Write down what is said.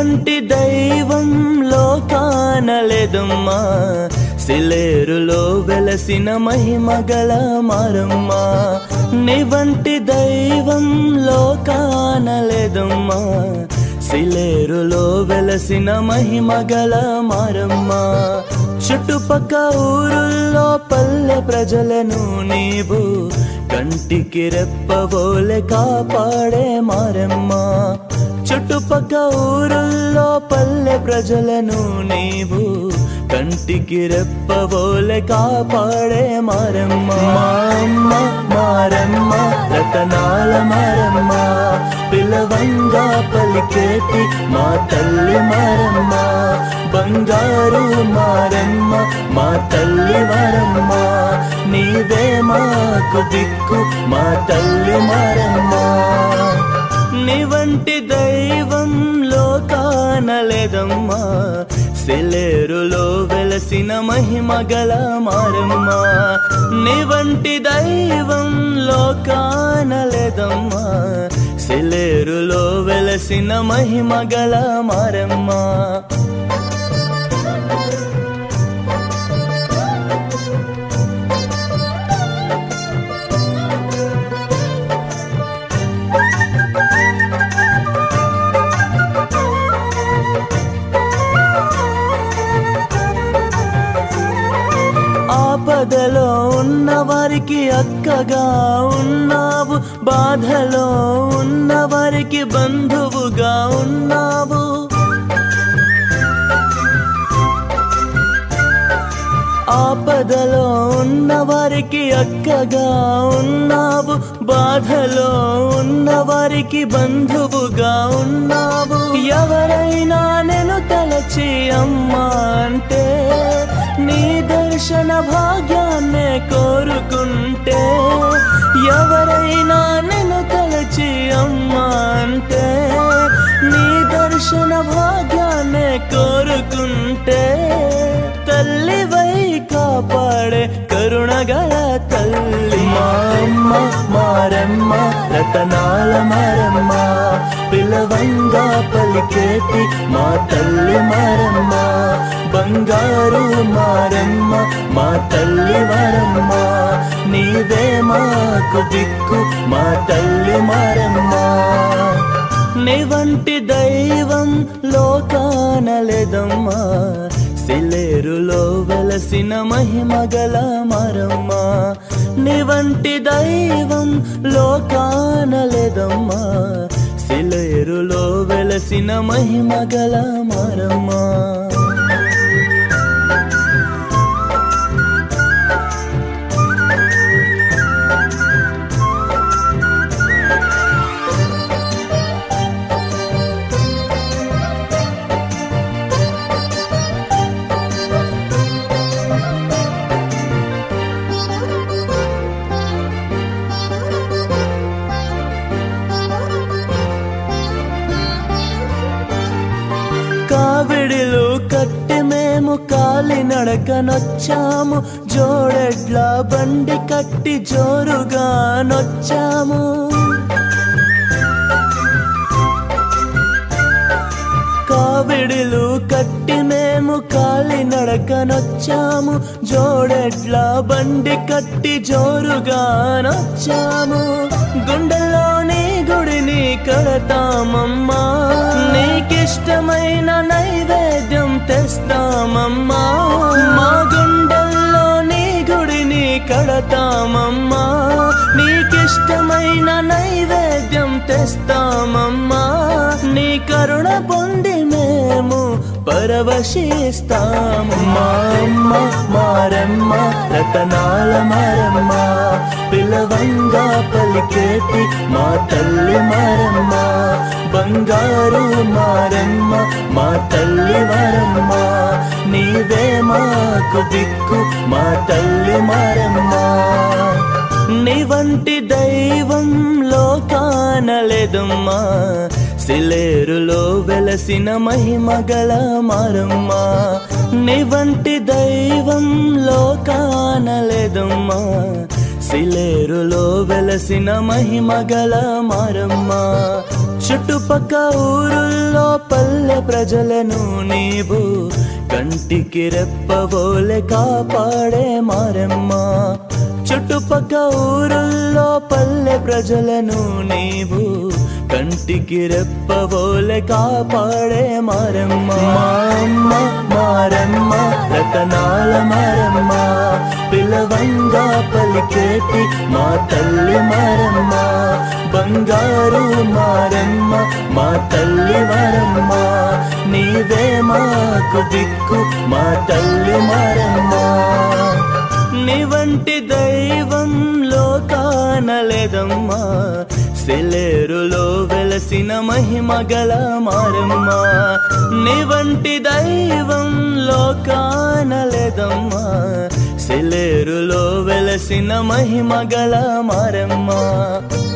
వంటి దైవం లోకానలేదమ్మా సిలేరులో వెలసిన మహిమ గల మారమ్మ నీ వంటి దైవం లోకానలేదమ్మా సిలేరులో వెలసిన మహిమ గల మారమ్మ చుట్టుపక్క ఊరుల్లో పల్లె ప్రజలను నీవు కంటికి రెప్పబోలే కాపాడే మారమ్మ చుట్టుపక్క ఊరుల్లో పల్లె ప్రజలను నీవు కంటికి రెప్పబోలే కాపాడే మారమ్మ మా అమ్మ మారమ్మ రతనాల మారమ్మ పిలవంగా పలికేటి మా తల్లి మారమ్మ బంగారు మారమ్మ మా తల్లి మారమ్మ నీవే మాకు దిక్కు మా తల్లి మారమ్మ నీ వంటి దైవం లోకానలేదమ్మా సెలేరులో వెలసిన మహిమ గల మారమ్మ నీ వంటి దైవం లోకానలేదమ్మా సెలేరులో వెలసిన మహిమ గల మారమ్మ ఆపదలో ఉన్న వారికి అక్కగా ఉన్నావు బాధలో ఉన్న వారికి బంధువుగా ఉన్నావు ఆపదలో ఉన్న వారికి అక్కగా ఉన్నావు బాధలో ఉన్న వారికి బంధువుగా ఉన్నావు ఎవరైనా నేను తలచి అమ్మా అంటే నీ దర్శన భాగ్యాన్నే కోరుకుంటే ఎవరైనా నేను తలచి అమ్మా అంటే నీ దర్శన భాగ్యాన్నే కోరుకుంటే తల్లివై కాపాడే కరుణగల తల్లి మా అమ్మ మారమ్మ రతనాల మారమ్మ పిలవంగా పలికేటి మా తల్లి మారమ్మ బంగారు మారమ్మ మా తల్లి మారమ్మ నీవే మాకు దిక్కు మా తల్లి మారమ్మ నీ వంటి దైవం లోకానలేదమ్మా సిలేరులో వెలసిన మహిమ గల మరమ్మ నీ వంటి దైవం లోకానలేదమ్మా సిలేరులో వెలసిన మహిమ గల మరమ్మ కావిడిలు కట్టి మేము కాలి నడకనొచ్చాము జోడెడ్ల బండి కట్టి జోరుగా నొచ్చాము కావిడిలు కట్టి మేము కాలి నడకనొచ్చాము జోడెడ్ల బండి కట్టి జోరుగా నొచ్చాము గుండెల్లోని గుడిని కడతామమ్మా నీకిష్టమైన నైవేద్యం తెస్తామమ్మా మా గుండెల్లోని గుడిని కడతామమ్మా నీకిష్టమైన నైవేద్యం తెస్తామమ్మా నీ కరుణ పొంది మేము పరవశిస్తాము మా అమ్మ మారమ్మ రతనాల మారమ్మ పిలవంగా పలికేటి మా తల్లి మారమ్మ బంగారు మారమ్మ మా తల్లి మారమ్మ నీవే మాకు దిక్కు మా తల్లి మారమ్మ నీ వంటి దైవం లోకానలేదమ్మా సిలేరులో వెలసిన మహిమ గల మారమ్మ నీ వంటి దైవం లోకానలేదమ్మా సిలేరులో వెలసిన మహిమ గల మారమ్మ చుట్టుపక్క ఊరుల్లో పల్లె ప్రజలను నీవు కంటికి రెప్పబోలే కాపాడే మారమ్మ చుట్టుపక్క ఊరుల్లో పల్లె ప్రజలను నీవు కంటికి రెప్పబోలే కాపాడే మారమ్మ మా అమ్మ మారమ్మ రతనాల మారమ్మ పిలవంగా పలికేటి మా తల్లి మారమ్మ బంగారు మారమ్మ మా తల్లి మారమ్మ నీవే మాకు దిక్కు మా తల్లి మారమ్మ నీ వంటి దైవం లోకానలేదమ్మా సెలేరులో వెలసిన మహిమ గల మారమ్మ నీ వంటి దైవం లోకానలేదమ్మా సెలేరులో వెలసిన మహిమ గల మారమ్మ